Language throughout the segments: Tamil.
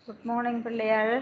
குட் மார்னிங் பிள்ளைகள்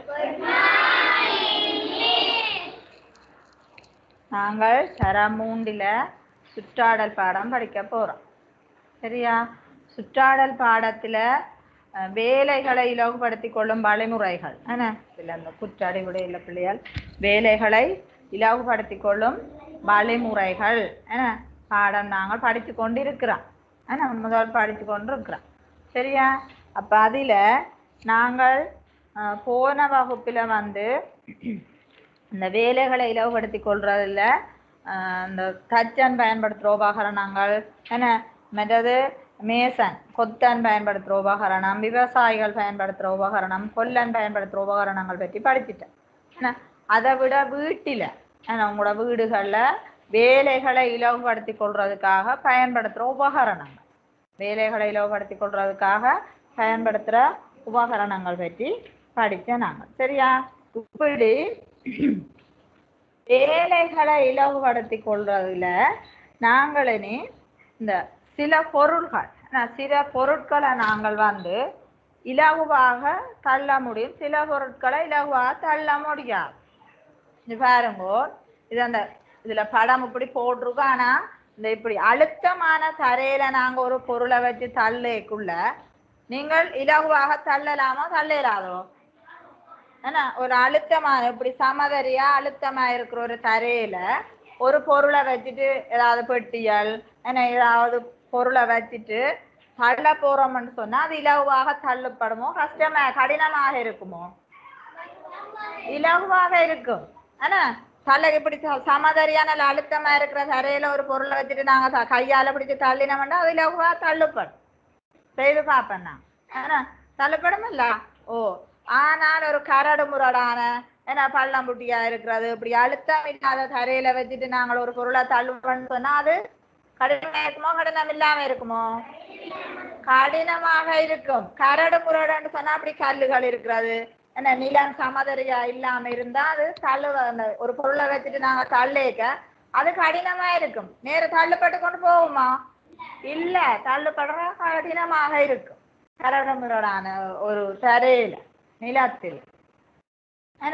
நாங்கள் தர மூண்டில் சுற்றாடல் பாடம் படிக்க போகிறோம் சரியா சுற்றாடல் பாடத்தில் வேலைகளை இலகுபடுத்தி கொள்ளும் வழிமுறைகள் என்ன இதில் அந்த குற்றறிவுடைய இல்லை பிள்ளைகள் வேலைகளை இலகுபடுத்தி கொள்ளும் வழிமுறைகள் என்ன பாடம் நாங்கள் படித்து கொண்டு இருக்கிறோம் என்ன முதல் படித்து கொண்டு இருக்கிறோம் சரியா அப்போ அதில் நாங்கள் அஹ், போன வகுப்பில் வந்து இந்த வேலைகளை இலவுபடுத்தி கொள்றதுல அஹ், இந்த தச்சன் பயன்படுத்துகிற உபகரணங்கள் என்ன மற்றது மேசன் கொத்தன் பயன்படுத்துகிற உபகரணம் விவசாயிகள் பயன்படுத்துகிற உபகரணம் கொல்லன் பயன்படுத்துகிற உபகரணங்கள் பற்றி படிச்சுட்டேன் என்ன அதை விட வீட்டில் என்ன உங்களோட வீடுகளில் வேலைகளை இலவுபடுத்தி கொள்றதுக்காக பயன்படுத்துகிற உபகரணங்கள் வேலைகளை இலவுபடுத்தி கொள்றதுக்காக பயன்படுத்துகிற உபகரணங்கள் பற்றி படித்தேன் நாங்கள் சரியா இப்படி வேலைகளை இலகுபடுத்தி கொள்றதுல நாங்கள் இனி இந்த சில பொருள்கள் நான் சில பொருட்களை நாங்கள் வந்து இலகுவாக தள்ள முடியும் சில பொருட்களை இலகுவாக தள்ள முடியாது இது பாருங்க இது அந்த இதுல படம் இப்படி போட்டிருக்கோம் ஆனா இந்த இப்படி அழுத்தமான தரையில நாங்க ஒரு பொருளை வச்சு தள்ளைக்குள்ள நீங்கள் இலகுவாக தள்ளலாமோ தள்ளலாதோ ஏன்னா ஒரு அழுத்தமான இப்படி சமதரியா அழுத்தமா இருக்கிற ஒரு தரையில ஒரு பொருளை வச்சுட்டு ஏதாவது பெட்டியல் என்ன ஏதாவது பொருளை வச்சுட்டு தள்ள போறோம்னு சொன்னா அது இலகுவாக தள்ளப்படுமோ கஷ்டமா கடினமாக இருக்குமோ இலகுவாக இருக்கும் ஆனா தள்ள இப்படி ச- சமதரியான நல்ல அழுத்தமா இருக்கிற தரையில ஒரு பொருளை வச்சுட்டு நாங்க த- கையால பிடிச்சு தள்ளினோம்னா அது இலகுவா தள்ளுப்படும் செய்து பார்ப்பேன் நான் ஆனா தள்ளுப்படும் இல்ல ஓ ஆனால் ஒரு கரடு முரடான ஏன்னா பள்ளம்புட்டியா இருக்கிறது இப்படி அழுத்தம் இல்லாத தரையில வச்சுட்டு நாங்கள் ஒரு பொருளை தள்ளுவோம்னு சொன்னா அது கடினமா இருக்குமோ கடினம் இல்லாம இருக்குமோ கடினமாக இருக்கும் கரடு முரடுன்னு சொன்னா அப்படி கல்லுகள் இருக்கிறது என்ன நிலம் சமதரியா இல்லாம இருந்தா அது தள்ளுவ அந்த ஒரு பொருளை வச்சுட்டு நாங்க தள்ளிக்க அது கடினமா இருக்கும் நேர தள்ளுப்பட்டு கொண்டு போகுமா இல்ல தள்ளுப்படுற கடினமாக இருக்கும் கரடு முரடான ஒரு தரையில நிலத்தில் என்ன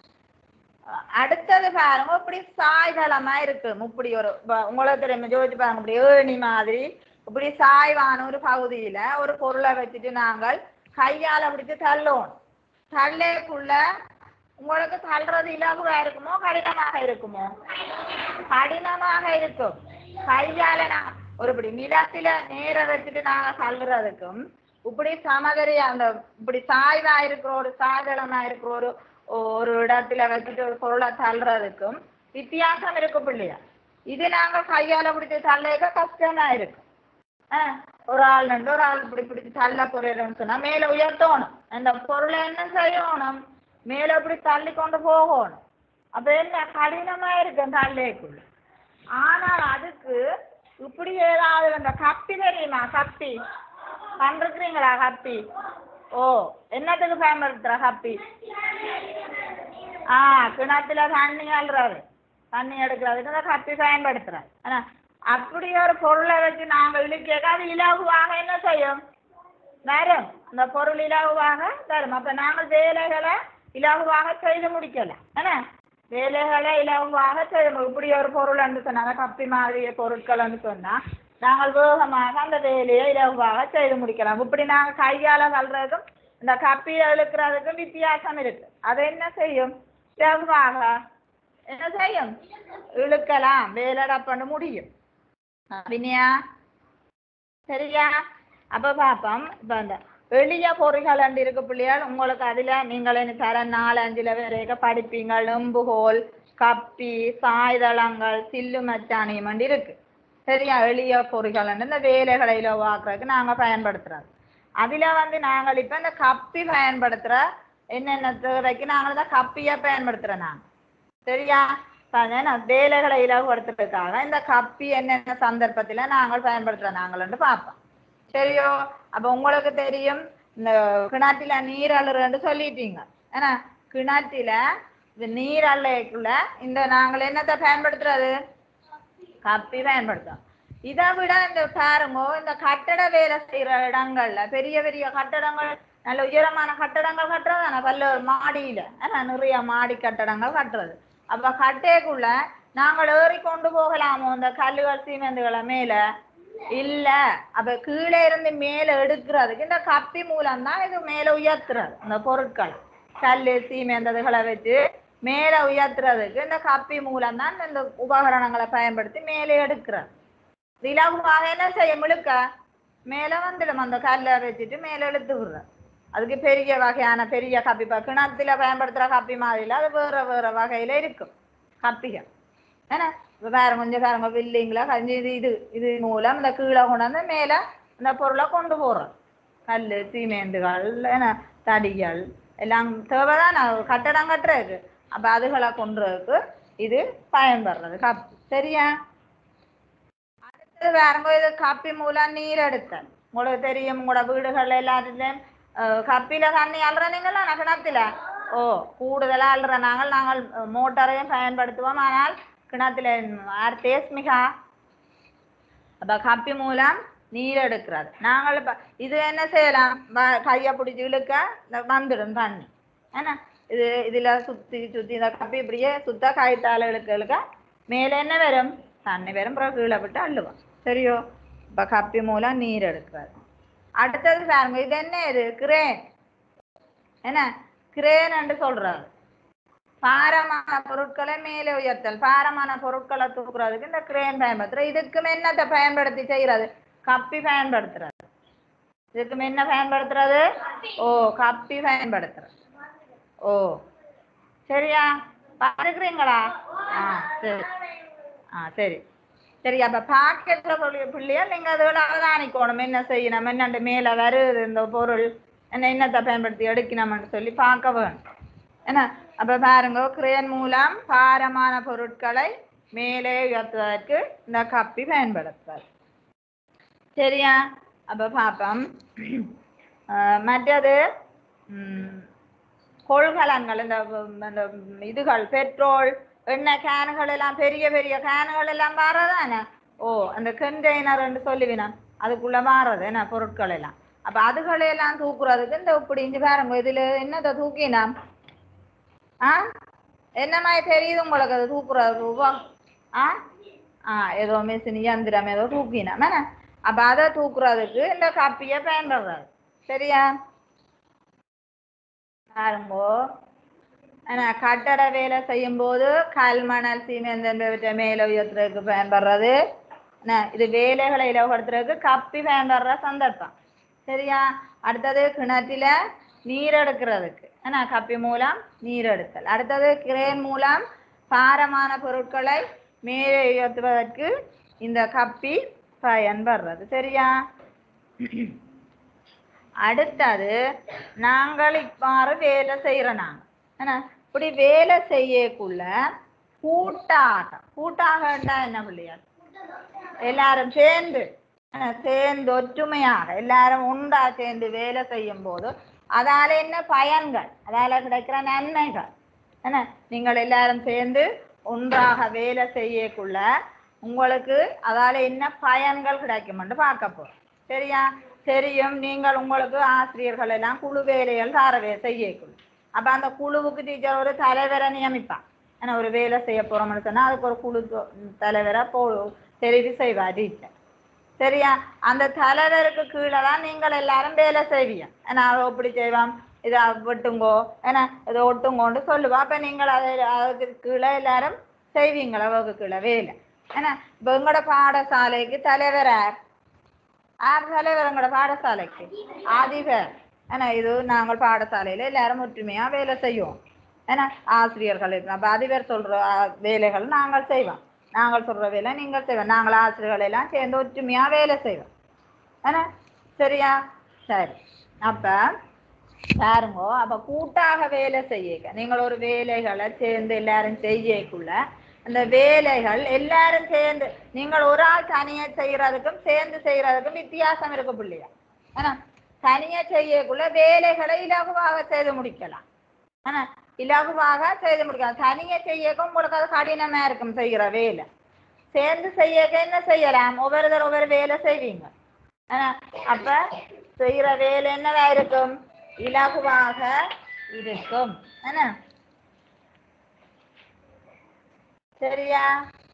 அடுத்தது பாருங்க இப்படி சாய்தளமா இருக்கு இப்படி ஒரு ப- உங்களுக்கு தெரியும் ஜோதிச்சு பாருங்க இப்படி ஏணி மாதிரி இப்படி சாய்வான ஒரு பகுதியில ஒரு பொருளை வச்சுட்டு நாங்கள் கையால பிடிச்சு தள்ளுவோம் தள்ளைக்குள்ள உங்களுக்கு தள்ளுறது இலகுவா இருக்குமோ கடினமாக இருக்குமோ கடினமாக இருக்கும் கையால நான் ஒரு இப்படி நிலத்தில நேர வச்சுட்டு நாங்க தள்ளுறதுக்கும் இப்படி சமதரி அந்த இப்படி சாய்வா இருக்கிற ஒரு சாய்தளமா இருக்கிற ஒரு ஒரு இடத்துல வச்சுட்டு ஒரு பொருளை தள்ளுறதுக்கும் வித்தியாசம் இருக்கு பிள்ளையா இது நாங்க கையால பிடிச்சு தள்ளைக்க கஷ்டமா இருக்கும் ஆ, ஒரு ஆள் நின்று ஒரு ஆள் இப்படி பிடிச்சு தள்ள போறேன்னு சொன்னா மேல உயர்த்தணும் அந்த பொருளை என்ன செய்யணும் மேல இப்படி தள்ளி கொண்டு போகணும் அப்ப என்ன கடினமா இருக்கும் தள்ளைக்குள்ள ஆனால் அதுக்கு இப்படி ஏதாவது அந்த கப்பி தெரியுமா கப்பி கண்டிருக்கிறீங்களா கப்பி ஓ என்னத்துக்கு பயன்படுத்துற கப்பி ஆ கிணத்துல தண்ணி அள்ளுறாரு தண்ணி எடுக்கிறதுக்கு அந்த கப்பி பயன்படுத்துறாரு ஆனா அப்படி ஒரு பொருளை வச்சு நாங்கள் இழுக்க அது இலகுவாக என்ன செய்யும் வரும் அந்த பொருள் இலகுவாக தரும் அப்ப நாங்கள் வேலைகளை இலகுவாக செய்து முடிக்கலாம் என்ன வேலைகளை இலகுவாக செய்ய முடியும். இப்படி ஒரு பொருள் என்று சொன்னாங்க கப்பி மாதிரி பொருட்கள் சொன்னா நாங்கள் வேகமாக அந்த வேலையை இலகுவாக செய்து முடிக்கலாம் இப்படி நாங்கள் கையால தள்ளுறதுக்கும் இந்த கப்பியை இழுக்கிறதுக்கும் வித்தியாசம் இருக்கு அது என்ன செய்யும் இலகுவாக என்ன செய்யும் இழுக்கலாம் வேலைடா பண்ண முடியும் வினியா சரியா அப்ப பாப்போம் இப்ப அந்த எளிய பொறிகள் அண்டு இருக்கு பிள்ளைகள் உங்களுக்கு அதுல நீங்கள் இனி தர நாலு அஞ்சுல வரைக்கும் படிப்பீங்க எம்புகோல் கப்பி சாய்தளங்கள் சில்லு மச்சானியம் அண்டு இருக்கு சரியா எளிய பொறிகள் இந்த வேலைகளை இலவாக்குறதுக்கு நாங்க பயன்படுத்துறோம் அதுல வந்து நாங்கள் இப்ப இந்த கப்பி பயன்படுத்துற என்னென்ன தேவைக்கு நாங்கள் இந்த கப்பியை பயன்படுத்துறோம் நாங்க சரியா பாருங்க, நான் வேலைகளை இலகுபடுத்துறதுக்காக இந்த கப்பி என்னென்ன சந்தர்ப்பத்துல நாங்கள் பயன்படுத்துறோம் நாங்கள்னு பார்ப்போம் சரியோ அப்ப உங்களுக்கு தெரியும் இந்த கிணற்றில நீர் அள்ளுறன்னு சொல்லிட்டீங்க ஏன்னா கிணற்றில இந்த நீர் அள்ளைக்குள்ள இந்த நாங்கள் என்னத்தை பயன்படுத்துறது கப்பி பயன்படுத்துறோம் இதை விட இந்த பாருங்க இந்த கட்டட வேலை செய்யற இடங்கள்ல பெரிய பெரிய கட்டடங்கள் நல்ல உயரமான கட்டடங்கள் கட்டுறது பல்ல மாடியில ஆனா நிறைய மாடி கட்டடங்கள் கட்டுறது அப்ப கட்டைக்குள்ள நாங்கள் ஏறி கொண்டு போகலாமோ இந்த கல்லுகள் சீமெந்துகளை மேல இல்ல அப்ப கீழே இருந்து மேல எடுக்கிறதுக்கு இந்த கப்பி மூலம் தான் இது மேல உயர்த்துறது இந்த பொருட்கள் கல்லு சீமெந்ததுகளை வச்சு மேல உயர்த்துறதுக்கு இந்த கப்பி மூலம் தான் இந்த உபகரணங்களை பயன்படுத்தி மேலே எடுக்கிறது இது இலகுவாக என்ன செய்ய முழுக்க மேல வந்துடும் அந்த கல்லை வச்சுட்டு மேல இழுத்து விடுறது அதுக்கு பெரிய வகையான பெரிய கப்பி இப்ப கிணத்துல பயன்படுத்துற கப்பி மாதிரில அது வேற வேற வகையில இருக்கும் கப்பிகள் ஏன்னா இப்ப வேற கொஞ்சம் வேற பில்லிங்ல கஞ்சி இது இது இது மூலம் இந்த கீழே கொண்டு வந்து மேல இந்த பொருளை கொண்டு போடுறோம் கல் சீமேந்துகள் என்ன தடிகள் எல்லாம் தேவைதான் கட்டடம் கட்டுறதுக்கு அப்ப அதுகளை கொண்டுறதுக்கு இது பயன்படுறது கப் சரியா அடுத்தது வேறங்க இது கப்பி மூலம் நீர் எடுத்தல் உங்களுக்கு தெரியும் உங்களோட வீடுகள் எல்லாத்துலயும் அஹ், கப்பில தண்ணி அல்றீங்களா கிணத்துல ஓ கூடுதலா அல்ற நாங்கள் நாங்கள் அஹ், மோட்டாரையும் பயன்படுத்துவோம் ஆனால் கிணத்துல ஆர் தேஸ்மிகா அப்ப கப்பி மூலம் நீர் எடுக்கிறது நாங்கள் இப்ப இது என்ன செய்யலாம் வ- கையை பிடிச்சி இழுக்க இந்த வந்துடும் தண்ணி என்ன இது இதுல சுத்தி சுத்தி இந்த கப்பி இப்படியே சுத்த காய்த்தால இழுக்க இழுக்க மேல என்ன வரும் தண்ணி வரும் அப்புறம் கீழே விட்டு அள்ளுவோம் சரியோ இப்ப கப்பி மூலம் நீர் எடுக்கிறது அடுத்தது பாருங்க இது என்ன இது கிரேன் என்ன கிரேன் என்று சொல்றாரு பாரமான பொருட்களை மேலே உயர்த்தல் பாரமான பொருட்களை தூக்குறதுக்கு இந்த கிரேன் பயன்படுத்துறது இதுக்கும் என்னத்தை பயன்படுத்தி செய்யறது கப்பி பயன்படுத்துறது இதுக்கும் என்ன பயன்படுத்துறது ஓ கப்பி பயன்படுத்துறது ஓ சரியா பாத்துக்கிறீங்களா ஆ சரி ஆ சரி சரி அப்ப பாக்கெட்ல பிள்ளையா நீங்க அதுல அவதானிக்கணும் என்ன செய்யணும் என்னண்டு மேல வருது இந்த பொருள் என்ன என்னத்தை பயன்படுத்தி எடுக்கணும்னு சொல்லி பார்க்க வேணும் என்ன அப்ப பாருங்க கிரேன் மூலம் பாரமான பொருட்களை மேலே உயர்த்துவதற்கு இந்த கப்பி பயன்படுத்துவது சரியா அப்ப பாப்போம் அஹ் மற்றது ம், கொள்கலன்கள் இந்த இந்த இதுகள் பெட்ரோல் எண்ணெய் கேனுகள் எல்லாம் பெரிய பெரிய கேனுகள் எல்லாம் மாறதானே ஓ அந்த கண்டெய்னர் சொல்லுவினா அதுக்குள்ள மாறுறது என்ன பொருட்கள் எல்லாம் அப்ப அதுகளை எல்லாம் தூக்குறதுக்கு இந்த இப்படி இங்க பாருங்க இதுல என்னத்தை தூக்கினா ஆ என்ன மாதிரி தெரியுது உங்களுக்கு அது தூக்குறது உவா ஆ ஆ ஏதோ மிஷின் இயந்திரம் ஏதோ தூக்கினா என்ன அப்ப அதை தூக்குறதுக்கு இந்த கப்பியை பயன்படுறது சரியா பாருங்கோ ஆனா கட்டட வேலை செய்யும் போது கல் மணல் சீமெண்ட் என்பவற்றை மேல உயர்த்துறதுக்கு பயன்படுறது என்ன இது வேலைகளை இலவடுத்துறதுக்கு கப்பி பயன்படுற சந்தர்ப்பம் சரியா அடுத்தது கிணற்றில நீர் எடுக்கிறதுக்கு என்ன கப்பி மூலம் நீர் எடுத்தல் அடுத்தது கிரேன் மூலம் பாரமான பொருட்களை மேலே உயர்த்துவதற்கு இந்த கப்பி பயன்படுறது சரியா அடுத்தது நாங்கள் இவ்வாறு வேலை செய்யறோம் நாங்க என்ன இப்படி வேலை செய்யக்குள்ள கூட்டாக கூட்டாகண்டா என்ன பிள்ளையார் எல்லாரும் சேர்ந்து என்ன, சேர்ந்து ஒற்றுமையாக எல்லாரும் உண்டா சேர்ந்து வேலை செய்யும் போது அதால என்ன பயன்கள் அதால கிடைக்கிற நன்மைகள் என்ன நீங்கள் எல்லாரும் சேர்ந்து ஒன்றாக வேலை செய்யக்குள்ள உங்களுக்கு அதால என்ன பயன்கள் கிடைக்கும்னு பார்க்க போறோம் சரியா தெரியும் நீங்கள் உங்களுக்கு ஆசிரியர்கள் எல்லாம் குழு வேலைகள் தாரவே செய்யக்குள்ள அப்ப அந்த குழுவுக்கு டீச்சர் ஒரு தலைவரை நியமிப்பான் ஏன்னா ஒரு வேலை செய்ய போறோம்னு சொன்னா அதுக்கு ஒரு குழு தொ- தலைவரை போ தெரிவு செய்வா டீச்சர் சரியா அந்த தலைவருக்கு கீழே தான் நீங்கள் எல்லாரும் வேலை செய்வீங்க ஏன்னா அவ இப்படி செய்வான் இதை வெட்டுங்கோ ஏன்னா இதை ஒட்டுங்கோன்னு சொல்லுவா அப்ப நீங்கள் அதை அதுக்கு கீழே எல்லாரும் செய்வீங்களா அவருக்கு கீழே வேலை ஏன்னா இப்ப எங்களோட பாடசாலைக்கு தலைவர் யார் யார் தலைவர் எங்களோட பாடசாலைக்கு அதிபர் ஏன்னா இது நாங்கள் பாடசாலையில எல்லாரும் ஒற்றுமையா வேலை செய்வோம் ஏன்னா ஆசிரியர்கள் இருக்கணும் அப்ப அதிபர் சொல்ற ஆ, வேலைகள் நாங்கள் செய்வோம் நாங்கள் சொல்ற வேலை நீங்கள் செய்வோம் நாங்கள் ஆசிரியர்கள் எல்லாம் சேர்ந்து ஒற்றுமையா வேலை செய்வோம் ஏன்னா சரியா சரி அப்ப பாருங்கோ அப்ப கூட்டாக வேலை செய்ய நீங்கள் ஒரு வேலைகளை சேர்ந்து எல்லாரும் செய்யக்குள்ள அந்த வேலைகள் எல்லாரும் சேர்ந்து நீங்கள் ஒரு ஆள் தனியா செய்யறதுக்கும் சேர்ந்து செய்யறதுக்கும் வித்தியாசம் இருக்கு பிள்ளையா ஆனா தனியா செய்யக்குள்ள வேலைகளை இலகுவாக செய்து முடிக்கலாம் ஆனா இலகுவாக செய்து முடிக்கலாம் தனியா செய்யக்கும் உங்களுக்கு அது கடினமா இருக்கும் செய்யற வேலை சேர்ந்து செய்யக்க என்ன செய்யலாம் ஒவ்வொருத்தர் ஒவ்வொரு வேலை செய்வீங்க ஆனா அப்ப செய்யற வேலை என்னவா இருக்கும் இலகுவாக இருக்கும் என்ன சரியா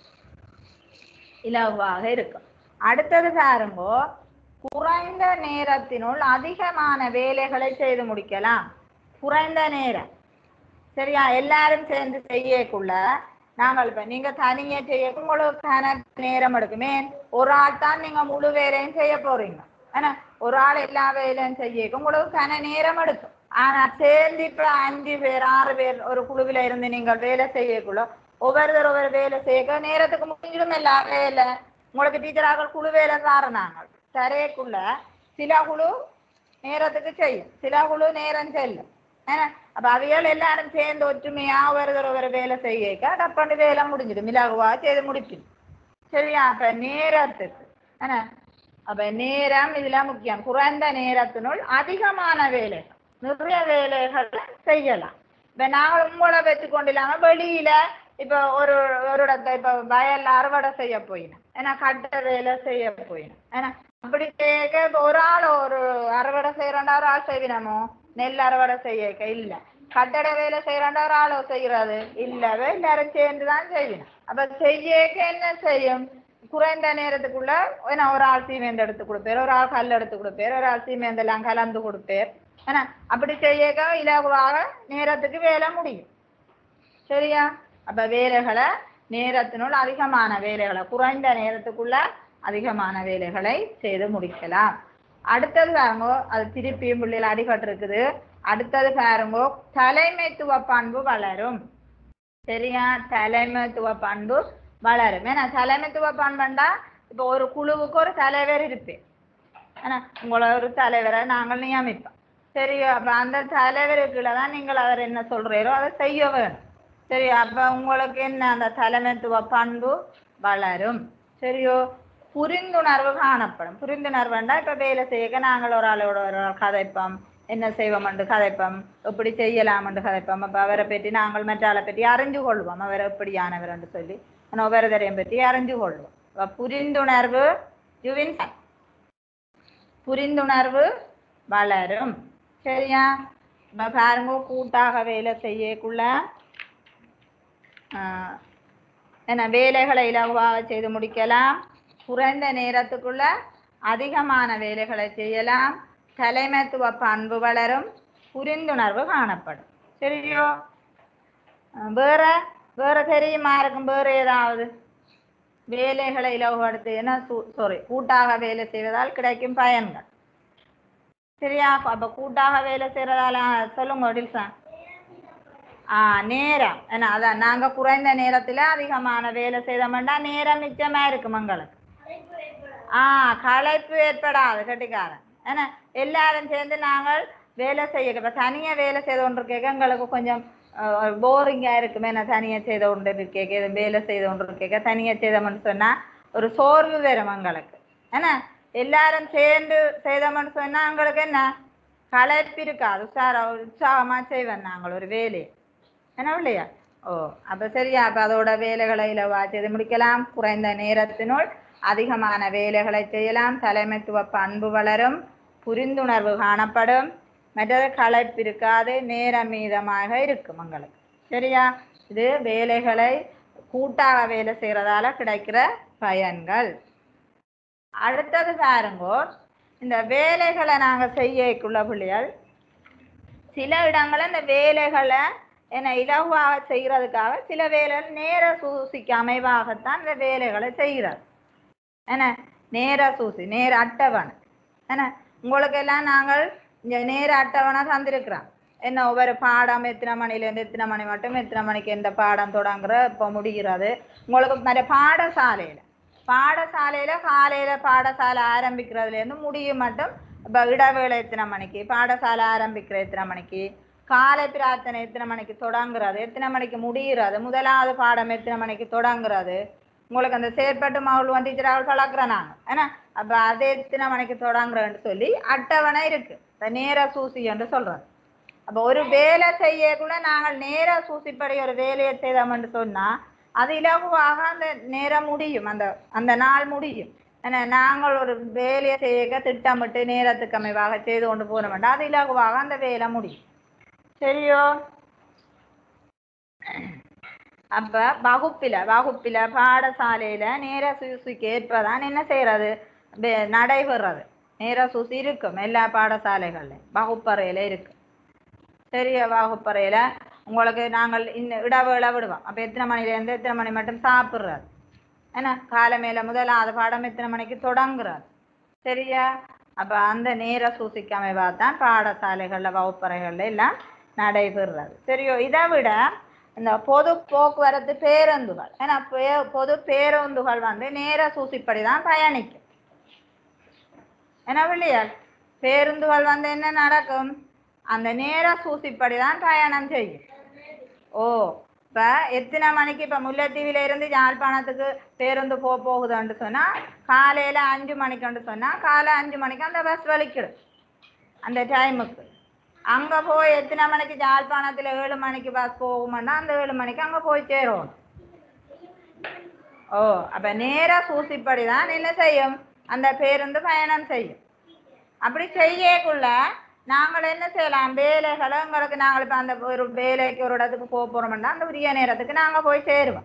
இலகுவாக இருக்கும் அடுத்தது பாருங்கோ குறைந்த நேரத்தினுள் அதிகமான வேலைகளை செய்து முடிக்கலாம் குறைந்த நேரம் சரியா எல்லாரும் சேர்ந்து செய்யக்குள்ள நாங்கள் இப்ப நீங்க தனியா செய்ய உங்களுக்கு கணக்கு நேரம் எடுக்குமே ஒரு ஆள் தான் நீங்க முழு வேலையும் செய்ய போறீங்க ஏன்னா ஒரு ஆள் எல்லா வேலையும் செய்ய உங்களுக்கு கன நேரம் எடுக்கும் ஆனா சேர்ந்து இப்ப அஞ்சு பேர் ஆறு பேர் ஒரு குழுவில இருந்து நீங்கள் வேலை செய்யக்குள்ள ஒவ்வொருத்தர் ஒவ்வொரு வேலை செய்ய நேரத்துக்கு முடிஞ்சிடும் எல்லா வேலை உங்களுக்கு டீச்சராக குழு வேலை தாரணாங்க தரையக்குள்ள சில குழு நேரத்துக்கு செய்யும் சில குழு நேரம் செல்லும் ஏன்னா அப்ப அவைகள் எல்லாரும் சேர்ந்து ஒற்றுமையா ஒருத்தர் ஒவ்வொரு வேலை செய்ய டப்பாண்டு வேலை முடிஞ்சிடும் இலகுவா செய்து முடிச்சிடும் சரியா அப்ப நேரத்துக்கு என்ன அப்ப நேரம் இதுல முக்கியம் குறைந்த நேரத்தினுள் அதிகமான வேலை நிறைய வேலைகளை செய்யலாம் இப்ப நாங்கள் உங்களை வச்சுக்கொண்டு இல்லாம வெளியில இப்ப ஒரு ஒரு இடத்த இப்ப வயல்ல அறுவடை செய்ய போயினோம் ஏன்னா கட்ட வேலை செய்ய போயினோம் ஏன்னா அப்படி செய்ய இப்ப ஒரு ஆள் ஒரு அறுவடை செய்யறா ஒரு ஆள் செய்வினமோ நெல் அறுவடை செய்ய இல்ல கட்டட வேலை செய்யறா ஒரு ஆளோ செய்யறது இல்லவே எல்லாரும் சேர்ந்துதான் செய்யணும் அப்ப செய்யக்க என்ன செய்யும் குறைந்த நேரத்துக்குள்ள ஏன்னா ஒரு ஆள் சீமேந்து எடுத்து கொடுப்பேர் ஒரு ஆள் கல் எடுத்து கொடுப்பேர் ஒரு ஆள் சீமேந்து எல்லாம் கலந்து கொடுப்பேர் ஏன்னா அப்படி செய்யக்க இலகுவாக நேரத்துக்கு வேலை முடியும் சரியா அப்ப வேலைகளை நேரத்தினுள் அதிகமான வேலைகளை குறைந்த நேரத்துக்குள்ள அதிகமான வேலைகளை செய்து முடிக்கலாம் அடுத்தது பாருங்கோ அது திருப்பியும் பிள்ளைகள் அடிபட்டிருக்குது அடுத்தது பாருங்கோ தலைமைத்துவ பண்பு வளரும் சரியா தலைமைத்துவ பண்பு வளரும் ஏன்னா தலைமைத்துவ பண்புண்டா இப்போ ஒரு குழுவுக்கு ஒரு தலைவர் இருப்பேன் ஏன்னா உங்களை ஒரு தலைவரை நாங்கள் நியமிப்போம் சரியா அப்ப அந்த தலைவருக்குள்ள தான் நீங்கள் அவர் என்ன சொல்றீரோ அதை செய்ய வேணும் சரி அப்ப உங்களுக்கு என்ன அந்த தலைமைத்துவ பண்பு வளரும் சரியோ புரிந்துணர்வு காணப்படும் புரிந்துணர்வுண்டா இப்ப வேலை செய்ய நாங்கள் ஒரு ஆளோட ஒரு ஆள் கதைப்போம் என்ன செய்வோம்ண்டு கதைப்போம் எப்படி செய்யலாம்ண்டு கதைப்போம் அப்ப அவரை பற்றி நாங்கள் மற்ற ஆளை பற்றி அறிஞ்சு கொள்வோம் அவர் எப்படியானவர் என்று சொல்லி ஒவ்வொருத்தரையும் பற்றி அறிஞ்சு கொள்வோம் அப்ப புரிந்துணர்வு யுவின் புரிந்துணர்வு வளரும் சரியா இப்ப பாருங்க கூட்டாக வேலை செய்யக்குள்ள ஆஹ், என்ன வேலைகளை இலகுவாக செய்து முடிக்கலாம் குறைந்த நேரத்துக்குள்ள அதிகமான வேலைகளை செய்யலாம் தலைமைத்துவ பண்பு வளரும் புரிந்துணர்வு காணப்படும் சரியோ ஆஹ், வேற வேற தெரியுமா இருக்கும் வேற ஏதாவது வேலைகளை இலகுபடுத்து என்ன சாரி கூட்டாக வேலை செய்வதால் கிடைக்கும் பயன்கள் சரியா அப்ப கூட்டாக வேலை செய்யறதால சொல்லுங்க டில்சன் ஆ நேரம் என்ன அதான் நாங்க குறைந்த நேரத்துல அதிகமான வேலை செய்தோம்னா நேரம் மிச்சமா இருக்கும் எங்களுக்கு ஆ களைப்பு ஏற்படாது கட்டிக்காரன் ஏன்னா எல்லாரும் சேர்ந்து நாங்கள் வேலை செய்ய இப்ப தனியா வேலை செய்து கொண்டு இருக்க எங்களுக்கு கொஞ்சம் போரிங்கா இருக்கும் என்ன தனியா செய்து கொண்டு இருக்க எதுவும் வேலை செய்து கொண்டு இருக்க தனியா செய்தோம்னு சொன்னா ஒரு சோர்வு வரும் எங்களுக்கு ஏன்னா எல்லாரும் சேர்ந்து செய்தோம்னு சொன்னா எங்களுக்கு என்ன களைப்பு இருக்காது உற்சார உற்சாகமா செய்வேன் நாங்கள் ஒரு வேலையை என்ன இல்லையா ஓ அப்ப சரியா அப்ப அதோட வேலைகளை இலவா செய்து முடிக்கலாம் குறைந்த நேரத்தினுள் அதிகமான வேலைகளை செய்யலாம் தலைமைத்துவ பண்பு வளரும் புரிந்துணர்வு காணப்படும் மற்றது களைப்பு இருக்காது நேரம் மீதமாக இருக்கும் உங்களுக்கு சரியா இது வேலைகளை கூட்டாக வேலை செய்யறதால கிடைக்கிற பயன்கள் அடுத்தது பாருங்கோ இந்த வேலைகளை நாங்க செய்யக்குள்ள பிள்ளைகள் சில இடங்கள்ல இந்த வேலைகளை என்ன இலகுவாக செய்யறதுக்காக சில வேலைகள் நேர சூசிக்கு அமைவாகத்தான் இந்த வேலைகளை செய்கிறது என்ன நேர சூசி நேர அட்டவணை என்ன உங்களுக்கு எல்லாம் நாங்கள் இந்த நேர அட்டவணை தந்திருக்கிறோம் என்ன ஒவ்வொரு பாடம் எத்தனை மணிலேருந்து எத்தனை மணி மட்டும் எத்தனை மணிக்கு எந்த பாடம் தொடங்குற இப்போ முடிகிறது உங்களுக்கு நிறைய பாடசாலையில் பாடசாலையில காலையில பாடசாலை ஆரம்பிக்கிறதுல இருந்து முடியும் மட்டும் இப்போ இடைவேளை எத்தனை மணிக்கு பாடசாலை ஆரம்பிக்கிற எத்தனை மணிக்கு காலை பிரார்த்தனை எத்தனை மணிக்கு தொடங்குறது எத்தனை மணிக்கு முடிகிறது முதலாவது பாடம் எத்தனை மணிக்கு தொடங்குறது உங்களுக்கு அந்த செயற்பட்டு மகள் டீச்சராக பழக்கிறோம் நாங்கள் ஏன்னா அப்போ அது எத்தனை மணிக்கு தொடங்குறேன்னு சொல்லி அட்டவணை இருக்கு இந்த நேர சூசி என்று சொல்றோம் அப்போ ஒரு வேலை செய்ய கூட நாங்கள் நேர சூசிப்படி ஒரு வேலையை செய்தோம்னு சொன்னா அது இலகுவாக அந்த நேரம் முடியும் அந்த அந்த நாள் முடியும் ஏன்னா நாங்கள் ஒரு வேலையை செய்ய திட்டமிட்டு நேரத்துக்கு அமைவாக செய்து கொண்டு போன வேண்டாம் அது இலகுவாக அந்த வேலை முடியும் சரியோ அப்ப வகுப்பில வகுப்பில பாடசாலையில நேர சூசிக்கு ஏற்பதான் என்ன செய்யறது வே- நடைபெறது நேர சூசி இருக்கும் எல்லா பாடசாலைகள்லையும் வகுப்பறையில இருக்கு சரியா வகுப்பறையில உங்களுக்கு நாங்கள் இந்த இடவேளை விடுவோம் அப்ப எத்தனை மணில இருந்து எத்தனை மணி மட்டும் சாப்பிடுறது என்ன காலமேல முதலாவது பாடம் எத்தனை மணிக்கு தொடங்குறது சரியா அப்ப அந்த நேர சூசிக்கு அமைவாதான் பாடசாலைகள்ல வகுப்பறைகள்ல எல்லாம் நடைபெறுறது சரியோ இதை விட இந்த பொது போக்குவரத்து பேருந்துகள் ஏன்னா பே- பொது பேருந்துகள் வந்து நேர சூசிப்படி தான் பயணிக்கும் என்ன இல்லையா பேருந்துகள் வந்து என்ன நடக்கும் அந்த நேர சூசிப்படி தான் பயணம் செய்யும் ஓ இப்ப எத்தனை மணிக்கு இப்ப முல்லைத்தீவில இருந்து யாழ்ப்பாணத்துக்கு பேருந்து போ போகுதுன்னு சொன்னா காலையில அஞ்சு மணிக்குன்னு சொன்னா காலை அஞ்சு மணிக்கு அந்த பஸ் வலிக்கிடும் அந்த டைமுக்கு அங்க போய் எத்தனை மணிக்கு யாழ்ப்பாணத்துல ஏழு மணிக்கு பஸ் போகும்னா அந்த ஏழு மணிக்கு அங்க போய் சேரும் ஓ அப்ப நேரா சூசிப்படி தான் என்ன செய்யும் அந்த பேருந்து பயணம் செய்யும் அப்படி செய்யக்குள்ள நாங்கள் என்ன செய்யலாம் வேலைகளை எங்களுக்கு நாங்கள் இப்போ அந்த ஒரு வேலைக்கு ஒரு இடத்துக்கு போக போறோம்னா அந்த உரிய நேரத்துக்கு நாங்கள் போய் சேருவோம்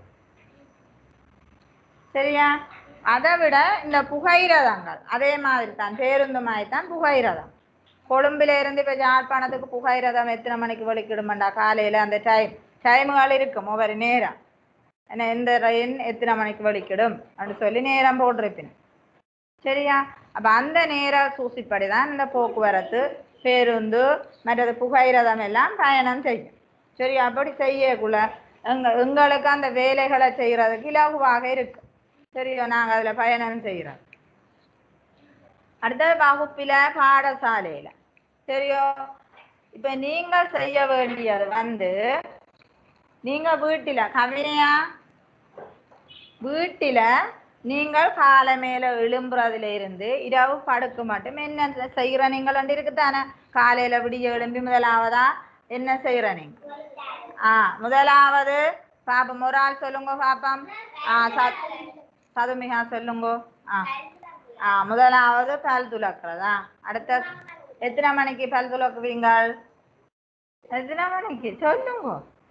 சரியா அதை விட இந்த புகையிரதங்கள் அதே மாதிரி தான் பேருந்து மாதிரி தான் புகையிரதம் கொழும்புல இருந்து இப்போ யாழ்ப்பாணத்துக்கு புகையிரதம் எத்தனை மணிக்கு வலிக்கிடுமாண்டா காலையில் அந்த டைம் டைமுகள் இருக்கும் ஒவ்வொரு நேரம் என்ன எந்த ரயின் எத்தனை மணிக்கு வலிக்கிடும் அப்படின்னு சொல்லி நேரம் போட்டிருப்பின் சரியா அப்ப அந்த நேர சூசிப்படி தான் இந்த போக்குவரத்து பேருந்து மற்றது புகையிரதம் எல்லாம் பயணம் செய்யும் சரி அப்படி செய்யக்குள்ள எங்க எங்களுக்கு அந்த வேலைகளை செய்யறதுக்கு இலகுவாக இருக்கு சரியா நாங்க அதுல பயணம் செய்யறோம் அடுத்தது வகுப்பில பாடசாலையில சரியோ இப்ப நீங்க செய்ய வேண்டியது வந்து நீங்க வீட்டில கவினையா வீட்டில நீங்கள் காலை மேல எழும்புறதுல இருந்து இரவு படுக்க மட்டும் என்ன செய்யற நீங்கள் வந்து இருக்குதானே காலையில விடிய எழும்பி முதலாவதா என்ன செய்யற நீங்க ஆ முதலாவது பாப்பம் ஒரு ஆள் சொல்லுங்க பாப்பம் ஆ சத் சதுமிகா சொல்லுங்க ஆ ஆ முதலாவது பல் துலக்கிறதா அடுத்த எத்தனை மணிக்கு பல் துலக்குவீங்கள் எத்தனை மணிக்கு சொல்லுங்க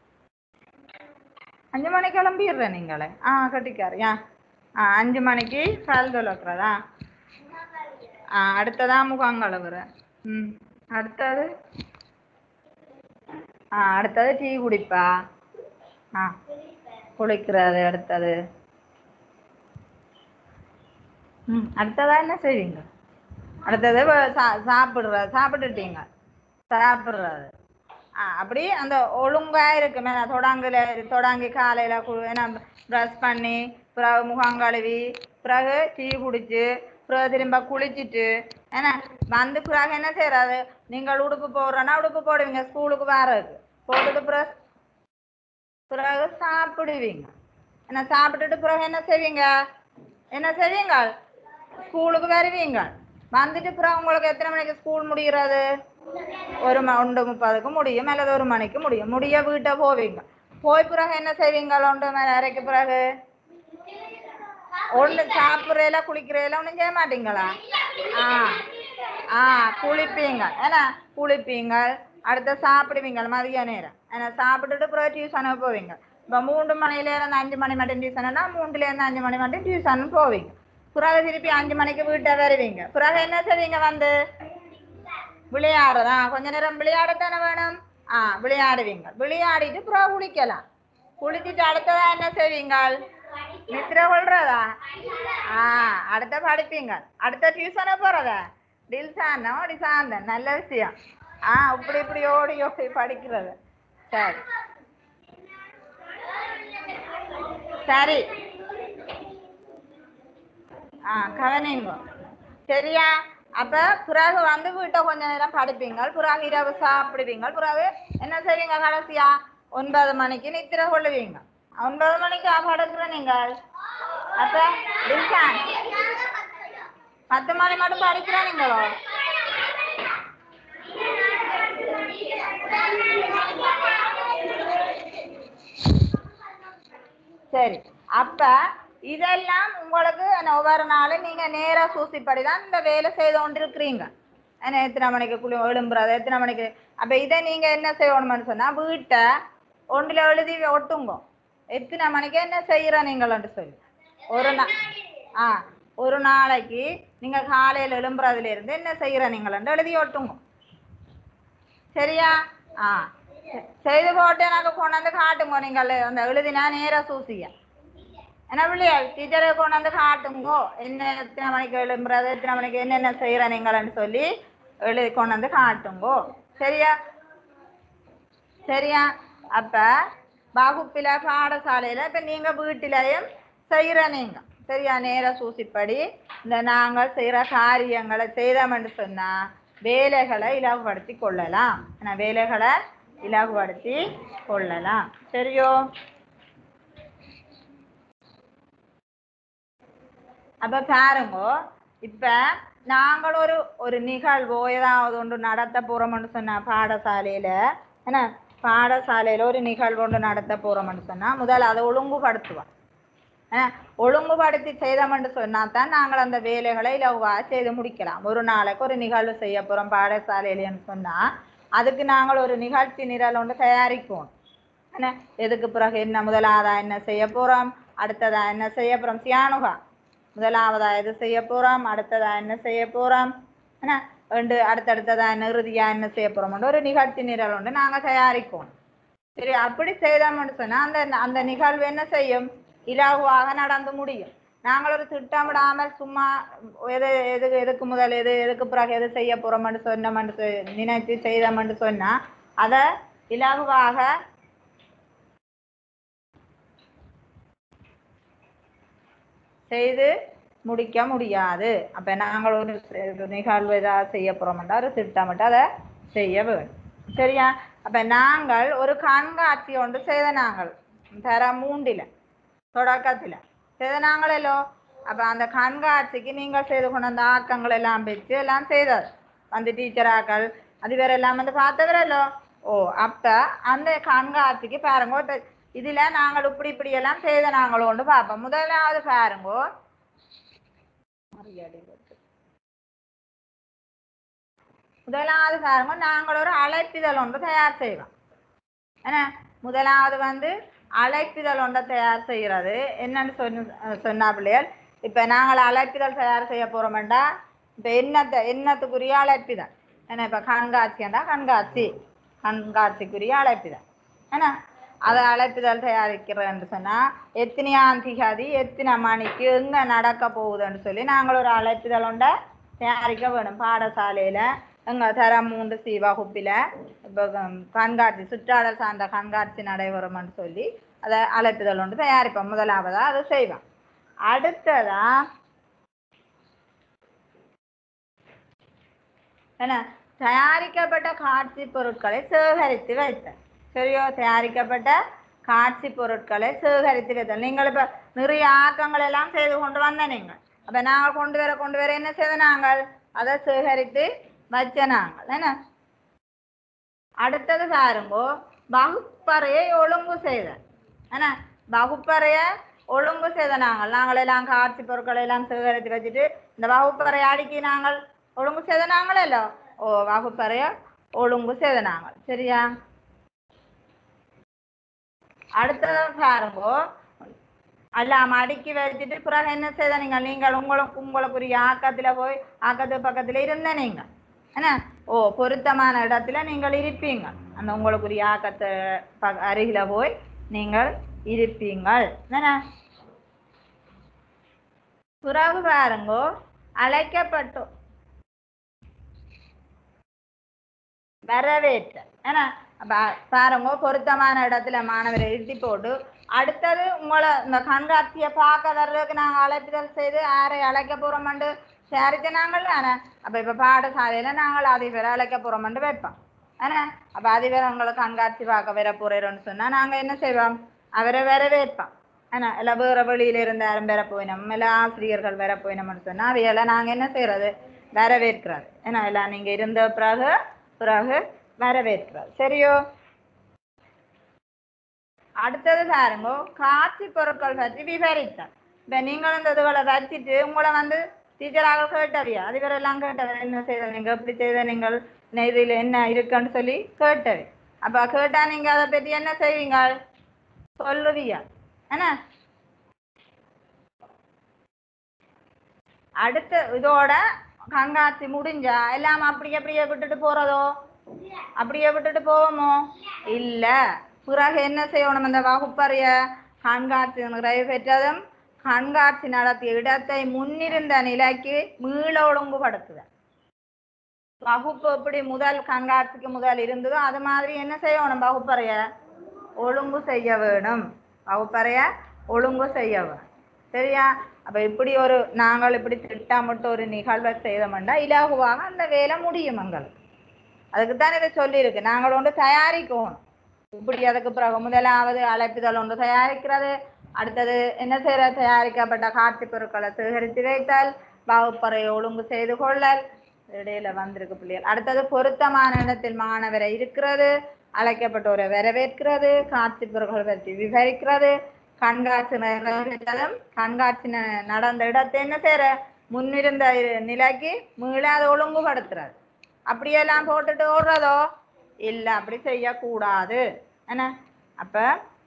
அஞ்சு மணிக்கு கிளம்பிடுறேன் நீங்களே ஆ கட்டிக்காரியா ஆ அஞ்சு மணிக்கு பல் துலக்கிறதா ஆ அடுத்ததா முகம் கழுவுற ம் அடுத்தது ஆ அடுத்தது டீ குடிப்பா ஆ குளிக்கிறது அடுத்தது ம் அடுத்ததா என்ன செய்வீங்க அடுத்தது வ- சா- சாப்பிடுறது சாப்பிட்டுட்டீங்க சாப்பிடுறது ஆ அப்படி அந்த ஒழுங்கா இருக்குமே நான் தொடங்குல தொடங்கி காலையில கு- என்ன ப்ரஷ் பண்ணி பிறகு முகம் கழுவி பிறகு டீ குடிச்சு பிறகு திரும்ப குளிச்சுட்டு என்ன வந்து பிறகு என்ன செய்யறது நீங்கள் உடுப்பு போடுறோன்னா உடுப்பு போடுவீங்க ஸ்கூலுக்கு வர்றதுக்கு போட்டுட்டு பிறகு பிறகு சாப்பிடுவீங்க என்ன சாப்பிட்டுட்டு பிறகு என்ன செய்வீங்க என்ன செய்வீங்க ஸ்கூலுக்கு வருவீங்க வந்துட்டு பிறகு உங்களுக்கு எத்தனை மணிக்கு ஸ்கூல் முடிகிறது ஒரு ம ஒன்று முப்பதுக்கு முடியும் அல்லது ஒரு மணிக்கு முடியும் முடிய வீட்டை போவீங்க போய் பிறகு என்ன செய்வீங்க ஒன்று மணி வரைக்கு பிறகு ஒன்று சாப்பிட்றேல குளிக்கிறேல ஒன்றும் செய்ய மாட்டீங்களா ஆ ஆ குளிப்பீங்க ஏன்னா குளிப்பீங்க அடுத்து சாப்பிடுவீங்க மதிய நேரம் ஏன்னா சாப்பிட்டுட்டு பிறகு டியூஷனுக்கு போவீங்க இப்போ மூன்று மணில இருந்து அஞ்சு மணி மட்டும் டியூஷன்னா மூன்றுல இருந்து அஞ்சு மணி மட்டும் டியூஷன் போவீங்க பிறகு திருப்பி அஞ்சு மணிக்கு வீட்டை வருவீங்க பிறகு என்ன செய்வீங்க வந்து விளையாடுறதா கொஞ்ச நேரம் விளையாடத்தானே வேணும் ஆ விளையாடுவீங்க விளையாடிட்டு பிறகு குளிக்கலாம் குளிச்சுட்டு அடுத்ததா என்ன செய்வீங்க நித்திர கொள்றதா ஆ அடுத்த படிப்பீங்க அடுத்த டியூஷனை போறதா டில்சான் ஓடி சாந்தன் நல்ல விஷயம் ஆ இப்படி இப்படி ஓடி ஓடி படிக்கிறது சரி சரி ஆ கவனிங்க சரியா அப்ப பிறகு வந்து வீட்டை கொஞ்ச நேரம் படிப்பீங்க பிறகு இரவு சாப்பிடுவீங்க பிறகு என்ன செய்வீங்க கடைசியா ஒன்பது மணிக்கு நித்திர கொள்ளுவீங்க ஒன்பது மணிக்கு படுக்கிற நீங்கள் அப்ப டில்சான் பத்து மணி மட்டும் படிக்கிற நீங்களோ சரி அப்ப இதெல்லாம் உங்களுக்கு என்ன, ஒவ்வொரு நாளும் நீங்க நேரா சூசிப்படி தான் இந்த வேலை செய்து கொண்டிருக்கிறீங்க என்ன எத்தனை மணிக்கு குளி எழும்புறது எத்தனை மணிக்கு அப்ப இதை நீங்க என்ன செய்யணும்னு சொன்னா வீட்டை ஒன்றுல எழுதி ஒட்டுங்க எத்தனை மணிக்கு என்ன செய்யற நீங்கள்னு சொல்லி ஒரு நா ஆ ஒரு நாளைக்கு நீங்க காலையில எழும்புறதுல இருந்து என்ன செய்யற நீங்கள்னு எழுதி ஒட்டுங்க சரியா ஆ செ- செய்து போட்டு எனக்கு கொண்டாந்து காட்டுங்க நீங்கள் அந்த எழுதினா நேரா சூசியா என்ன பிள்ளையா டீச்சரை கொண்டாந்து காட்டுங்கோ என்ன எத்தனை மணிக்கு எழும்புறது எத்தனை மணிக்கு என்னென்ன செய்யற நீங்கள்னு சொல்லி எழுதி கொண்டாந்து காட்டுங்கோ சரியா சரியா அப்ப வகுப்பில பாடசாலையில இப்ப நீங்க வீட்டிலையும் செய்யற நீங்க சரியா நேர சூசிப்படி இந்த நாங்கள் செய்யற காரியங்களை செய்தோம்னு சொன்னா வேலைகளை இலகுபடுத்தி கொள்ளலாம் என்ன வேலைகளை இலகுபடுத்தி கொள்ளலாம் சரியோ அப்ப பாருங்க இப்ப நாங்கள் ஒரு ஒரு நிகழ்வோ ஏதாவது ஒன்று நடத்த போறோம்னு சொன்னா பாடசாலையில என்ன பாடசாலையில ஒரு நிகழ்வு ஒன்று நடத்த போறோம்னு சொன்னா முதல்ல அதை ஒழுங்குபடுத்துவோம் என்ன ஒழுங்குபடுத்தி செய்தோம்னு சொன்னா தான் நாங்கள் அந்த வேலைகளை இலவா செய்து முடிக்கலாம் ஒரு நாளைக்கு ஒரு நிகழ்வு செய்ய போறோம் பாடசாலையிலன்னு சொன்னா அதுக்கு நாங்கள் ஒரு நிகழ்ச்சி நிரல் ஒன்று தயாரிப்போம் என்ன எதுக்கு பிறகு என்ன முதலாவதா என்ன செய்ய போறோம் அடுத்ததா என்ன செய்ய போறோம் சியானுகா முதலாவதா எது செய்ய போறோம் அடுத்ததா என்ன செய்ய போறோம் என்ன ரெண்டு அடுத்தடுத்ததா என்ன இறுதியா என்ன செய்ய போறோம் ஒரு நிகழ்ச்சி நிரல் ஒன்று நாங்க தயாரிப்போம் சரி அப்படி செய்தோம்னு சொன்னா அந்த அந்த நிகழ்வு என்ன செய்யும் இலகுவாக நடந்து முடியும் நாங்கள் ஒரு திட்டமிடாமல் சும்மா எது எது எதுக்கு முதல் எது எதுக்கு பிறகு எது செய்ய போறோம்னு சொன்னோம்னு சொ- நினைச்சு செய்தோம்னு சொன்னா அதை இலகுவாக செய்து முடிக்க முடியாது அப்ப நாங்கள் ஒரு செ- நிகழ்வு ஏதாவது செய்ய போறோம்னா ஒரு திட்டமிட்டு அதை செய்ய வேண்டும் சரியா அப்ப நாங்கள் ஒரு கண்காட்சி ஒன்று செய்த நாங்கள் தர மூண்டில தொடக்கத்துல செய்த நாங்களோ அப்ப அந்த கண்காட்சிக்கு நீங்கள் செய்து கொண்ட அந்த ஆக்கங்கள் எல்லாம் வச்சு எல்லாம் செய்தார் வந்து டீச்சராக்கள் அது வேற எல்லாம் வந்து பார்த்தவரല്ലോ ஓ அப்ப அந்த கண்காட்சிக்கு பாருங்க இப்ப இதுல நாங்கள் இப்படி இப்படி எல்லாம் செய்த நாங்களோண்டு பார்ப்போம் முதலாவது பாருங்க மரியாதை இருக்கு. முதலாவது பாருங்க நாங்கள் ஒரு அழைப்பிதழ் ஒன்று தயார் செய்வோம் என்ன முதலாவது வந்து அழைப்பிதழ் ஒன்றை தயார் செய்கிறது என்னன்னு சொன்ன சொன்னா பிள்ளைகள் இப்போ நாங்கள் அழைப்பிதழ் தயார் செய்ய போகிறோம்டா இப்போ என்னத்தை என்னத்துக்குரிய அழைப்பிதழ் என்ன இப்போ கண்காட்சிண்டா கண்காட்சி கண்காட்சிக்குரிய அழைப்பிதழ் என்ன அதை அழைப்பிதழ் தயாரிக்கிறேன்னு சொன்னால் எத்தனையாம் திகதி எத்தனை மணிக்கு எங்கே நடக்க போகுதுன்னு சொல்லி நாங்கள் ஒரு அழைப்பிதழ் ஒன்றை தயாரிக்க வேணும் பாடசாலையில் எங்கள் தரம் மூன்று சி வகுப்பில் இப்போ கண்காட்சி சுற்றாடல் சார்ந்த கண்காட்சி நடைபெறும்னு சொல்லி அதை அழைப்புதல் ஒன்று தயாரிப்போம் முதலாவதாக அதை செய்வோம் அடுத்ததா என்ன தயாரிக்கப்பட்ட காட்சி பொருட்களை சேகரித்து வைத்தல் சரியோ தயாரிக்கப்பட்ட காட்சி பொருட்களை சேகரித்து வைத்தல் நீங்கள் இப்போ நிறைய ஆக்கங்கள் எல்லாம் செய்து கொண்டு வந்த நீங்கள் அப்போ நாங்கள் கொண்டு வர கொண்டு வர என்ன செய்த நாங்கள் அதை சேகரித்து வச்ச நாங்கள் என்ன அடுத்தது பாருங்கோ வகுப்பறையை ஒழுங்கு செய்தல் என்ன வகுப்பறையை ஒழுங்கு செய்த நாங்கள் நாங்கள் எல்லாம் காட்சி பொருட்களை எல்லாம் சேகரித்து வச்சுட்டு இந்த வகுப்பறையை அடுக்கி நாங்கள் ஒழுங்கு செய்த நாங்களല്ലോ ஓ வகுப்பறையை ஒழுங்கு செய்த நாங்கள் சரியா அடுத்தது பாருங்கோ எல்லாம் அடுக்கி வச்சுட்டு பிறகு என்ன செய்த நீங்கள் நீங்கள் உங்களுக்கு உங்களுக்குரிய ஆக்கத்துல போய் ஆக்கத்து பக்கத்துல இருந்த நீங்க என்ன ஓ பொருத்தமான இடத்துல நீங்கள் இருப்பீங்க அந்த உங்களுக்குரிய ஆக்கத்து ப அருகில போய் நீங்கள் இருப்பீங்கள் என்ன பிறகு பாருங்கோ அழைக்கப்பட்டோம் வரவேற்ற ஏன்னா அப்ப பாருங்க பொருத்தமான இடத்துல மாணவரை இருத்தி போட்டு அடுத்தது உங்களை இந்த கண்காட்சியை பார்க்க வர்றதுக்கு நாங்கள் அழைப்புதல் செய்து யாரை அழைக்க போறோம்ண்டு சரித்து நாங்கள் தானே அப்ப இப்ப பாடசாலையில நாங்கள் அதிபரை அழைக்க போறோம்ண்டு வைப்போம் ஏன்னா அப்ப அதிபர் உங்களை கண்காட்சி பார்க்க வர போறோம்னு சொன்னா நாங்க என்ன செய்வோம் அவரை வரவேற்போம் ஏன்னா எல்லாம் வேற வெளியில இருந்து யாரும் வர போயினோம் இல்லை ஆசிரியர்கள் வர போயினோம்னு சொன்னா அவையெல்லாம் நாங்க என்ன செய்யறது வரவேற்கிறது ஏன்னா எல்லாம் நீங்க இருந்த பிறகு பிறகு வரவேற்கிறது சரியோ அடுத்தது பாருங்க காட்சி பொருட்கள் பற்றி விவரித்தல் இப்ப நீங்களும் இந்த இதுகளை வச்சுட்டு உங்களை வந்து டீச்சராக கேட்டவியா அதிபரெல்லாம் கேட்டவர் என்ன செய்த நீங்க எப்படி செய்த நீங்கள் என்ன இதுல என்ன இருக்குன்னு சொல்லி கேட்டவை அப்ப கேட்டா நீங்க அதை பத்தி என்ன செய்வீங்க சொல்லுவியா என்ன அடுத்த இதோட கண்காட்சி முடிஞ்சா எல்லாம் அப்படியே அப்படியே விட்டுட்டு போறதோ அப்படியே விட்டுட்டு போவோமோ இல்ல பிறகு என்ன செய்யணும் அந்த வகுப்பறைய கண்காட்சி நிறைவு பெற்றதும் கண்காட்சி நடத்திய இடத்தை முன்னிருந்த நிலைக்கு மீள ஒழுங்குபடுத்துதல் வகுப்பு எப்படி முதல் கண்காட்சிக்கு முதல் இருந்ததோ அது மாதிரி என்ன செய்யணும் வகுப்பறைய ஒழுங்கு செய்ய வேணும் வகுப்பறைய ஒழுங்கு செய்ய வேணும் சரியா அப்ப இப்படி ஒரு நாங்கள் இப்படி திட்டமிட்டு ஒரு நிகழ்வை செய்தோம்னா இலகுவாக அந்த வேலை முடியும் எங்களுக்கு அதுக்கு தான் இதை சொல்லியிருக்கு நாங்கள் ஒன்று தயாரிக்கணும் இப்படி அதுக்கு பிறகு முதலாவது அழைப்புதல் ஒன்று தயாரிக்கிறது அடுத்தது என்ன செய்யற தயாரிக்கப்பட்ட காட்சி பொருட்களை சேகரித்து வைத்தல் வகுப்பறை ஒழுங்கு செய்து கொள்ளல் இடையில வந்திருக்கு பிள்ளைகள் அடுத்தது பொருத்தமான இடத்தில் மாணவரை இருக்கிறது அழைக்கப்பட்டோரை வரவேற்கிறது காட்சி பொருட்கள் பற்றி விவரிக்கிறது கண்காட்சி நிறைவேற்றதும் கண்காட்சி ந- நடந்த இடத்தை என்ன செய்யற முன்னிருந்த இ- நிலைக்கு மீள அதை ஒழுங்குபடுத்துறது அப்படியெல்லாம் போட்டுட்டு ஓடுறதோ இல்ல அப்படி செய்யக்கூடாது என்ன அப்ப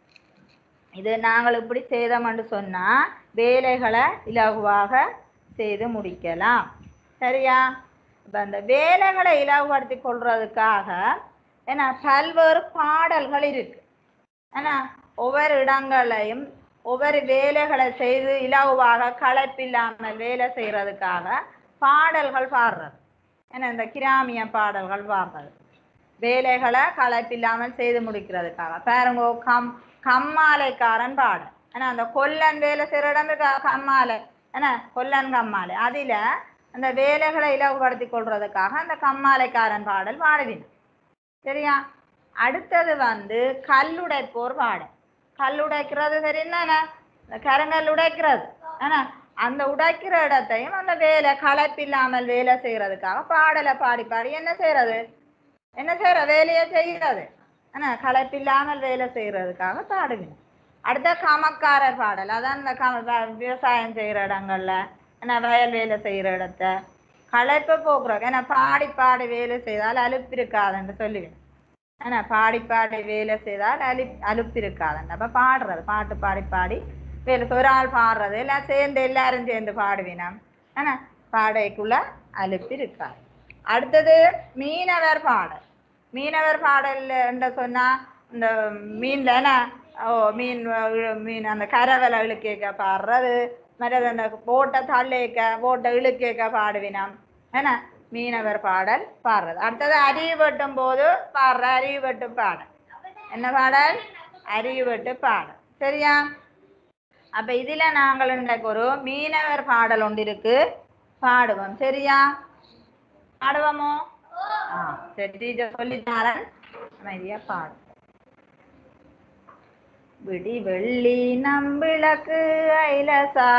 இது நாங்கள் இப்படி செய்தோம்னு சொன்னா வேலைகளை இலகுவாக செய்து முடிக்கலாம் சரியா இப்ப அந்த வேலைகளை இலகுபடுத்தி கொள்றதுக்காக என்ன பல்வேறு பாடல்கள் இருக்கு ஏன்னா ஒவ்வொரு இடங்களையும் ஒவ்வொரு வேலைகளை செய்து இலகுவாக களைப்பில்லாமல் வேலை செய்யறதுக்காக பாடல்கள் பாடுறது ஏன்னா இந்த கிராமிய பாடல்கள் பாடுறது வேலைகளை களைப்பில்லாமல் செய்து முடிக்கிறதுக்காக பாருங்க கம் கம்மாலைக்காரன் பாடல் ஏன்னா அந்த கொல்லன் வேலை செய்யற இடம் இருக்கா கம்மாலை என்ன கொல்லன் கம்மாலை அதுல அந்த வேலைகளை இலகுபடுத்தி கொள்றதுக்காக அந்த கம்மாலைக்காரன் பாடல் பாடுவினான் சரியா அடுத்தது வந்து கல்லுடைப்போர் பாடல் கல் உடைக்கிறது தெரியுதானே இந்த கருங்கல் உடைக்கிறது ஏன்னா அந்த உடைக்கிற இடத்தையும் அந்த வேலை களைப்பில்லாமல் வேலை செய்யறதுக்காக பாடலை பாடி பாடி என்ன செய்யறது என்ன செய்யற வேலையை செய்கிறது என்ன களைப்பில்லாமல் வேலை செய்யறதுக்காக பாடுவேன் அடுத்த கமக்காரர் பாடல் அதான் இந்த கம வ- விவசாயம் செய்யற இடங்கள்ல என்ன வயல் வேலை செய்யற இடத்த களைப்பை போக்குறோம் ஏன்னா பாடி பாடி வேலை செய்தால் அலுப்பு இருக்காதுன்னு சொல்லுவேன் ஏன்னா பாடி பாடி வேலை செய்தால் அலி அலுப்பு இருக்காதுன்னு அப்ப பாடுறது பாட்டு பாடி பாடி வேலை செய்- ஒரு ஆள் பாடுறது எல்லாம் சேர்ந்து எல்லாரும் சேர்ந்து பாடுவினம் ஏன்னா பாடைக்குள்ள அலுப்பு இருக்காது அடுத்தது மீனவர் பாடல் மீனவர் பாடல் என்று சொன்னா இந்த மீன்ல என்ன ஓ மீன் வ- மீன் அந்த கரவலை இழுக்கேக்க பாடுறது மற்றது அந்த போட்டை தள்ளிக்க போட்டை இழுக்கேக்க பாடுவினம் என்ன மீனவர் பாடல் பாடுறது அடுத்தது அரிய வெட்டும் போது பாடுற அரிய வெட்டு பாடல் என்ன பாடல் அரிய வெட்டு பாடல் சரியா அப்ப இதுல நாங்கள் இன்றைக்கு ஒரு மீனவர் பாடல் ஒன்று இருக்கு பாடுவோம் சரியா பாடுவோமோ ஆ சரி டீச்சர் சொல்லித்தாரன் அமைதியா பாடும் விடி வெள்ளி நம்பிளக்கு ஐலசா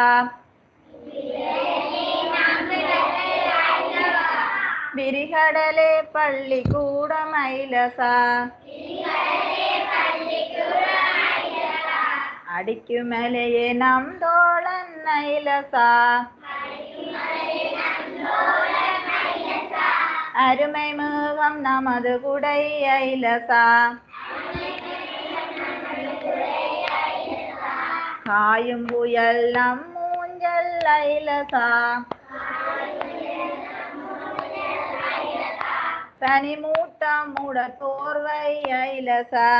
விரிகடலே பள்ளி கூட ஐலசா அடிக்கும் மேலேயே நம் தோழன் ஐலசா அருமை மிருகம் நமது குடை ஐலசா காயும் புயல் நம் மூஞ்சல் ஐலசா பனி மூட்டம் மூட போர்வை ஐலசா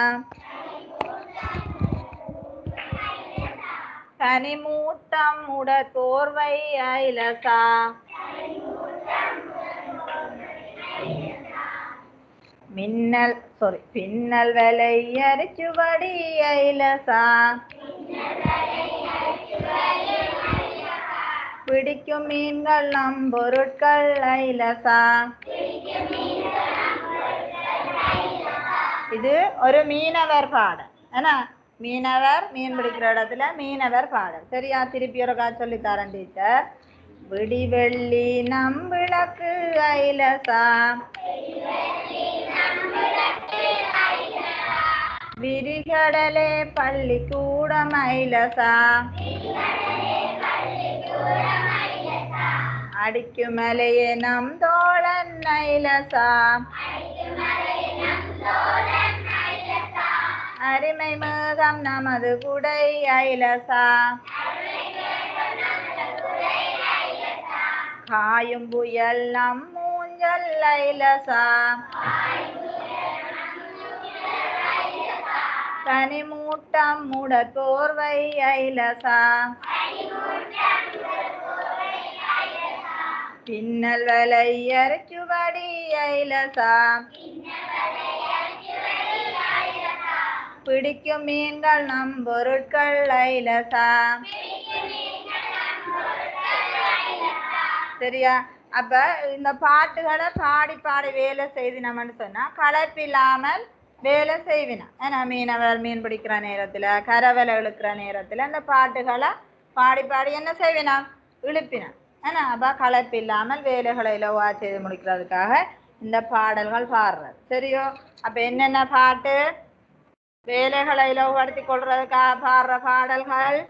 பனி மூட்டம் மூட தோர்வை ஐலசா மின்னல் சாரி பின்னல் வலை அரிச்சுவடி ஐலசா பிடிக்கும் மீன்கள் நம் பொருட்கள் ஐலசா இது ஒரு மீனவர் பாடல் என்ன மீனவர் மீன் பிடிக்கிற இடத்துல மீனவர் பாடல் சரியா திருப்பி ஒரு சொல்லி தரேன் டீச்சர் விடி வெள்ளி நம் விளக்கு ஐலசா விரிகடலே பள்ளி கூட ஐலசா அடிக்குமலையே நம் தோழன் நைலசா அருமை மேகம் நமது குடை ஐலசா காயும் புயல் நம் மூஞ்சல் ஐலசா கனிமூட்டம் முடத்தோர்வை ஐலசா பின்னல் வலை அரைச்சுவடி ஐலசா பிடிக்கும் மீன்கள் நம் பொருட்கள் ஐலசா சரியா அப்ப இந்த பாட்டுகளை பாடி பாடி வேலை செய்தினோம்னு சொன்னா களைப்பில்லாமல் வேலை செய்வினா ஏன்னா மீனவர் மீன் பிடிக்கிற நேரத்துல கரவலை இழுக்கிற நேரத்துல இந்த பாட்டுகளை பாடி பாடி என்ன செய்வினா இழுப்பினா ஏன்னா அப்ப களைப்பில்லாமல் வேலைகளை இலவா செய்து முடிக்கிறதுக்காக இந்த பாடல்கள் பாடுறது சரியோ அப்ப என்னென்ன பாட்டு வேலைகளை இலவுபடுத்தி கொள்றதுக்காக பாடுற பாடல்கள்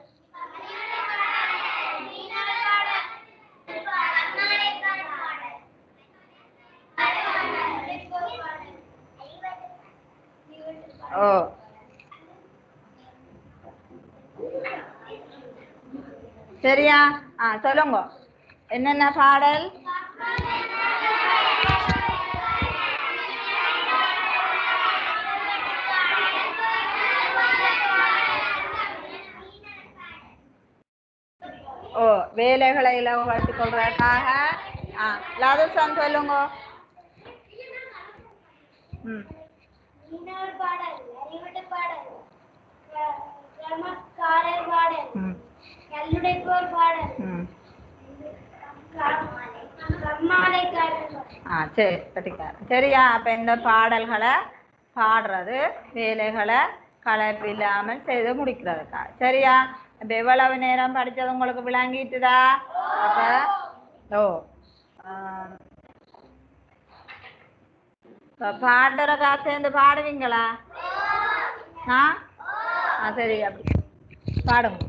ஓ சரியா ஆ சொல்லுங்க என்னென்ன பாடல் ஓ வேலைகளை இலவப்படுத்திக் கொள்றதுக்காக ஆ லதுசன் சொல்லுங்க ம் மீனவர் பாடல் அறிவட்ட பாடல் க- கிராமக்காரர் பாடல் ம் கல்லுடைப்போர் பாடல் ம் கம்மாலைக்காரர் பாடல் ஆ சரி கட்டிக்காரன் சரியா அப்போ இந்த பாடல்களை பாடுறது வேலைகளை கலப்பில்லாமல் செய்து முடிக்கிறதுக்கா சரியா இப்போ எவ்வளவு நேரம் படிச்சது உங்களுக்கு விளங்கிட்டுதா அப்போ ஓ ஆம். இப்ப பாடுறக்கா சேர்ந்து பாடுவீங்களா ஆ ஆ சரி அப்படி பாடுங்க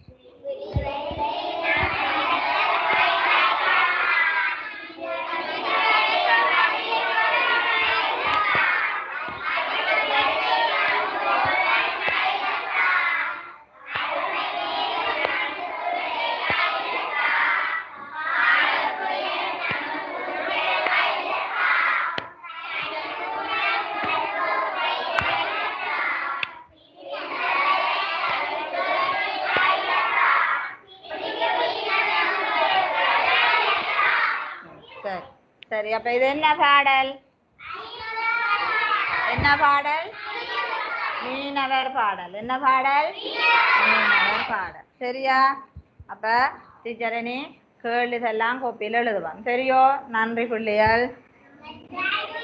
சரி சரி அப்ப இது என்ன பாடல் என்ன பாடல் மீனவர் பாடல் என்ன பாடல் மீனவர் பாடல் சரியா அப்ப டீச்சர் நீ கேள்விதெல்லாம் கோப்பியில் எழுதுவான் சரியோ நன்றி பிள்ளைகள் Thank you.